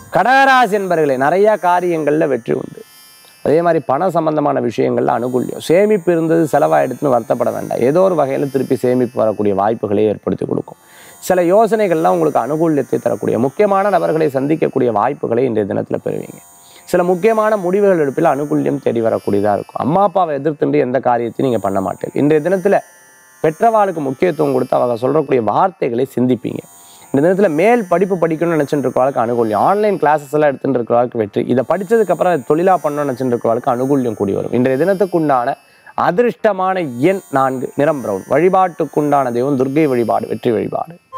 கடகராசி என்பர்களே நிறைய காரியங்கள்ல வெற்றி உண்டு அதே மாதிரி பண சம்பந்தமான விஷயங்கள்ல அனுகூல்யம் சேமிப்பு இருந்தது செலவாயிடுத்துன்னு வருத்தப்பட வேண்டாம் ஏதோ ஒரு வகையில் திருப்பி சேமிப்பு வரக்கூடிய வாய்ப்புகளை ஏற்படுத்தி கொடுக்கும் சில யோசனைகள்லாம் உங்களுக்கு அனுகூல்யத்தை தரக்கூடிய முக்கியமான நபர்களை சந்திக்கக்கூடிய வாய்ப்புகளை இன்றைய தினத்தில் பெறுவீங்க சில முக்கியமான முடிவுகள் எடுப்பில் அனுகூல்யம் தேடி வரக்கூடியதாக இருக்கும் அம்மா அப்பாவை எதிர்த்துண்டு எந்த காரியத்தையும் நீங்கள் பண்ண மாட்டீங்க இன்றைய தினத்தில் பெற்றவாளுக்கு முக்கியத்துவம் கொடுத்து அவங்க சொல்லக்கூடிய வார்த்தைகளை சிந்திப்பீங்க இந்த தினத்தில் மேல் படிப்பு படிக்கணும்னு நினச்சிட்டு இருக்கிறவளுக்கு அனுகூல்யம் ஆன்லைன் கிளாஸஸ் எல்லாம் எடுத்துட்டு இருக்கிறவளுக்கு வெற்றி இதை படிச்சதுக்கப்புறம் அதை தொழிலா பண்ணணும்னு நினச்சிட்டு இருக்கிறவளுக்கு அனுகூல்யம் கூடி வரும் இன்றைய தினத்துக்குண்டான அதிர்ஷ்டமான எண் நான்கு நிறம் பிரவுன் வழிபாட்டுக்குண்டான தெய்வம் துர்க்கை வழிபாடு வெற்றி வழிபாடு